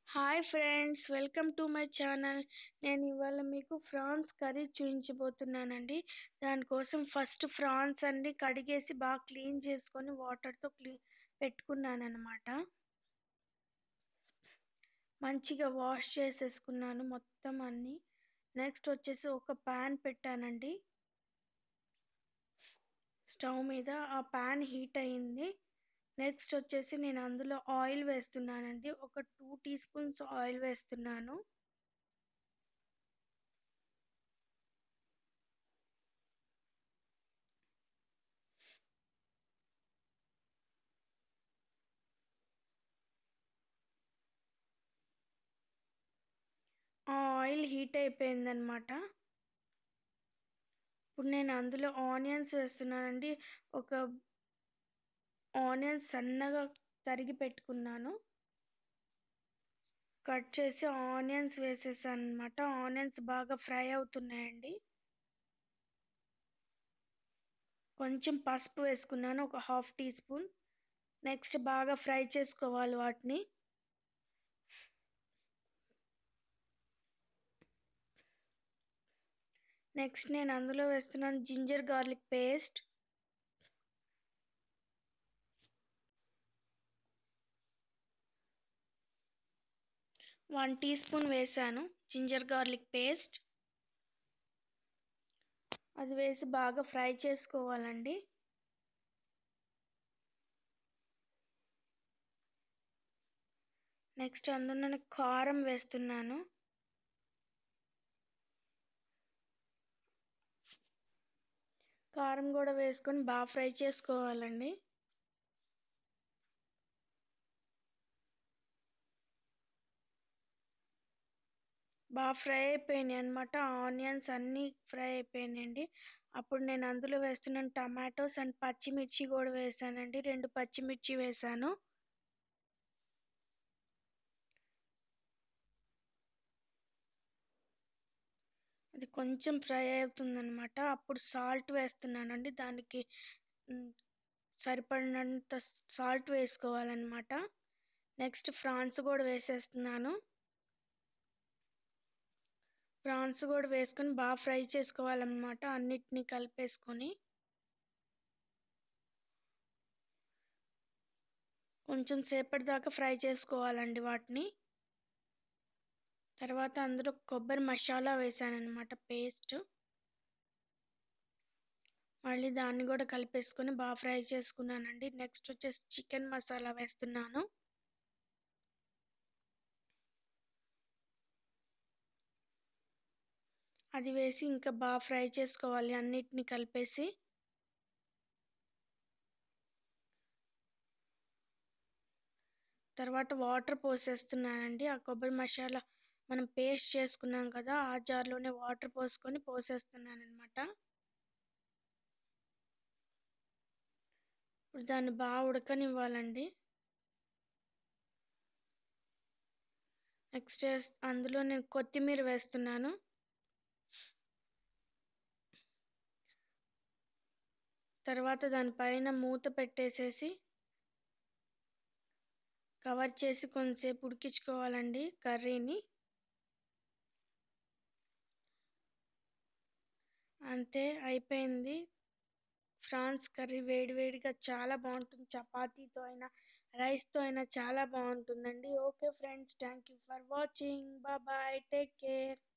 hi friends welcome to my channel నేను ఇవాళ మీకు ఫ్రాన్స్ కర్రీ చూపించబోతున్నానండి దానికోసం ఫస్ట్ ఫ్రాన్స్ అన్ని కడిగేసి బాగా క్లీన్ చేసుకొని వాటర్తో క్లీ పెట్టుకున్నాను అనమాట మంచిగా వాష్ చేసేసుకున్నాను మొత్తం అన్ని నెక్స్ట్ వచ్చేసి ఒక ప్యాన్ పెట్టానండి స్టవ్ మీద ఆ ప్యాన్ హీట్ అయింది నెక్స్ట్ వచ్చేసి నేను అందులో ఆయిల్ వేస్తున్నానండి ఒక టూ టీ స్పూన్స్ ఆయిల్ వేస్తున్నాను ఆ ఆయిల్ హీట్ అయిపోయిందనమాట ఇప్పుడు నేను అందులో ఆనియన్స్ వేస్తున్నానండి ఒక ఆనియన్స్ సన్నగా తరిగి పెట్టుకున్నాను కట్ చేసి ఆనియన్స్ వేసేసాను అనమాట ఆనియన్స్ బాగా ఫ్రై అవుతున్నాయండి కొంచెం పసుపు వేసుకున్నాను ఒక హాఫ్ టీ స్పూన్ నెక్స్ట్ బాగా ఫ్రై చేసుకోవాలి వాటిని నెక్స్ట్ నేను అందులో వేస్తున్నాను ginger garlic paste one teaspoon వేసాను జింజర్ గార్లిక్ పేస్ట్ అది వేసి బాగా ఫ్రై చేసుకోవాలండి నెక్స్ట్ అందులో కారం వేస్తున్నాను కారం కూడా వేసుకొని బాగా ఫ్రై చేసుకోవాలండి బాగా ఫ్రై అయిపోయినాయి అనమాట ఆనియన్స్ అన్నీ ఫ్రై అయిపోయినాయండి అప్పుడు నేను అందులో వేస్తున్నాను టమాటోస్ అండ్ పచ్చిమిర్చి కూడా వేసానండి రెండు పచ్చిమిర్చి వేసాను అది కొంచెం ఫ్రై అవుతుందన్నమాట అప్పుడు సాల్ట్ వేస్తున్నానండి దానికి సరిపడినంత సాల్ట్ వేసుకోవాలన్నమాట నెక్స్ట్ ఫ్రాన్స్ కూడా వేసేస్తున్నాను ప్రాన్స్ కూడా వేసుకొని బాగా ఫ్రై చేసుకోవాలన్నమాట అన్నిటినీ కలిపేసుకొని కొంచెం సేపటి దాకా ఫ్రై చేసుకోవాలండి వాటిని తర్వాత అందులో కొబ్బరి మసాలా వేసానమాట పేస్ట్ మళ్ళీ దాన్ని కూడా కలిపేసుకొని బాగా ఫ్రై చేసుకున్నానండి నెక్స్ట్ వచ్చేసి చికెన్ మసాలా వేస్తున్నాను అది వేసి ఇంకా బాగా ఫ్రై చేసుకోవాలి అన్నిటిని కలిపేసి తర్వాత వాటర్ పోసేస్తున్నానండి ఆ కొబ్బరి మసాలా మనం పేస్ట్ చేసుకున్నాం కదా ఆ జార్లోనే వాటర్ పోసుకొని పోసేస్తున్నాను అనమాట ఇప్పుడు దాన్ని బాగా ఉడకనివ్వాలండి నెక్స్ట్ అందులో నేను కొత్తిమీర వేస్తున్నాను తర్వాత దానిపైన మూత పెట్టేసేసి కవర్ చేసి కొంతసేపు ఉడికించుకోవాలండి కర్రీని అంతే అయిపోయింది ఫ్రాన్స్ కర్రీ వేడివేడిగా చాలా బాగుంటుంది చపాతీతో అయినా రైస్తో అయినా చాలా బాగుంటుందండి okay friends thank you for watching bye take care